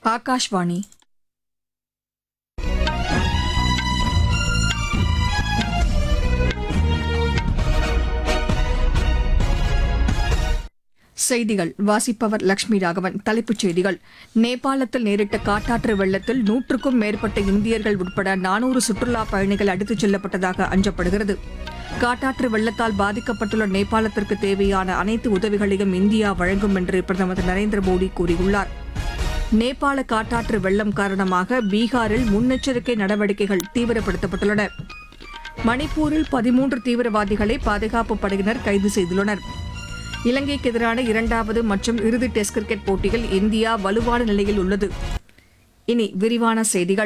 ஆகாஷ்வாணி செய்திகள் வாசிப்பவர் லட்சுமி ராகவன் தலைப்புச் செய்திகள் நேபாளத்தில் நேரிட்ட காட்டாற்று வெள்ளத்தில் நூற்றுக்கும் மேற்பட்ட இந்தியர்கள் உட்பட நானூறு சுற்றுலாப் பயணிகள் அடித்துச் செல்லப்பட்டதாக அஞ்சப்படுகிறது காட்டாற்று வெள்ளத்தால் பாதிக்கப்பட்டுள்ள நேபாளத்திற்கு தேவையான அனைத்து உதவிகளையும் இந்தியா வழங்கும் என்று பிரதமர் திரு நரேந்திர மோடி கூறியுள்ளார் நேபாள காட்டாற்று வெள்ளம் காரணமாக பீகாரில் முன்னெச்சரிக்கை நடவடிக்கைகள் தீவிரப்படுத்தப்பட்டுள்ளன மணிப்பூரில் பதிமூன்று தீவிரவாதிகளை பாதுகாப்பு படையினர் கைது செய்துள்ளனர் இலங்கைக்கு எதிரான இரண்டாவது மற்றும் இறுதி டெஸ்ட் கிரிக்கெட் போட்டியில் இந்தியா வலுவான நிலையில் உள்ளது இனி விரிவான செய்திகள்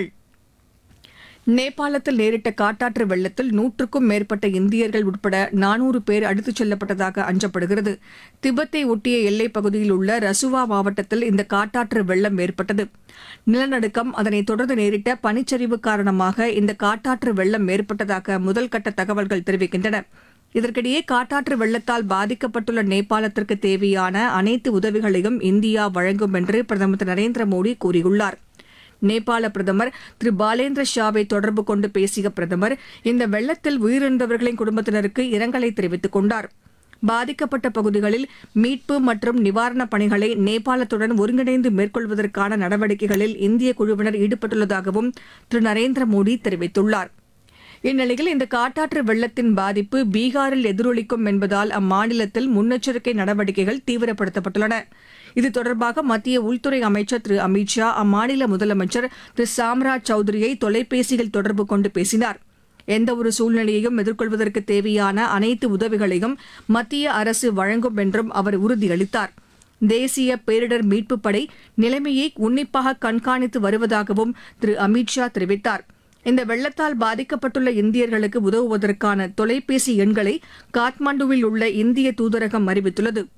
நேபாளத்தில் நேரிட்ட காட்டாற்று வெள்ளத்தில் நூற்றுக்கும் மேற்பட்ட இந்தியர்கள் உட்பட நானூறு பேர் அடித்துச் செல்லப்பட்டதாக அஞ்சப்படுகிறது திபெத்தை ஒட்டிய எல்லைப் பகுதியில் உள்ள ரசுவா மாவட்டத்தில் இந்த காட்டாற்று வெள்ளம் ஏற்பட்டது நிலநடுக்கம் அதனைத் தொடர்ந்து நேரிட்ட பனிச்சரிவு காரணமாக இந்த காட்டாற்று வெள்ளம் ஏற்பட்டதாக முதல்கட்ட தகவல்கள் தெரிவிக்கின்றன இதற்கிடையே காட்டாற்று வெள்ளத்தால் பாதிக்கப்பட்டுள்ள நேபாளத்திற்கு தேவையான அனைத்து உதவிகளையும் இந்தியா வழங்கும் என்று பிரதமர் திரு நரேந்திர மோடி கூறியுள்ளார் நேபாள பிரதமர் திரு பாலேந்திர ஷாவை தொடர்பு கொண்டு பேசிய பிரதமர் இந்த வெள்ளத்தில் உயிரிழந்தவர்களின் குடும்பத்தினருக்கு இரங்கலை தெரிவித்துக் கொண்டார் பாதிக்கப்பட்ட பகுதிகளில் மீட்பு மற்றும் நிவாரணப் பணிகளை நேபாளத்துடன் ஒருங்கிணைந்து மேற்கொள்வதற்கான நடவடிக்கைகளில் இந்திய குழுவினர் ஈடுபட்டுள்ளதாகவும் திரு நரேந்திர மோடி தெரிவித்துள்ளார் இந்நிலையில் இந்த காட்டாற்று வெள்ளத்தின் பாதிப்பு பீகாரில் எதிரொலிக்கும் என்பதால் அம்மாநிலத்தில் முன்னெச்சரிக்கை நடவடிக்கைகள் தீவிரப்படுத்தப்பட்டுள்ளன இது தொடர்பாக மத்திய உள்துறை அமைச்சர் திரு அமித் ஷா அம்மாநில முதலமைச்சர் திரு சாம்ராஜ் சௌத்ரியை தொலைபேசியில் தொடர்பு கொண்டு பேசினார் எந்தவொரு சூழ்நிலையையும் எதிர்கொள்வதற்கு தேவையான அனைத்து உதவிகளையும் மத்திய அரசு வழங்கும் என்றும் அவர் உறுதியளித்தார் தேசிய பேரிடர் மீட்புப் படை நிலைமையை உன்னிப்பாக கண்காணித்து வருவதாகவும் திரு அமித் ஷா தெரிவித்தார் இந்த வெள்ளத்தால் பாதிக்கப்பட்டுள்ள இந்தியர்களுக்கு உதவுவதற்கான தொலைபேசி எண்களை காத்மாண்டுவில் உள்ள இந்திய தூதரகம் அறிவித்துள்ளது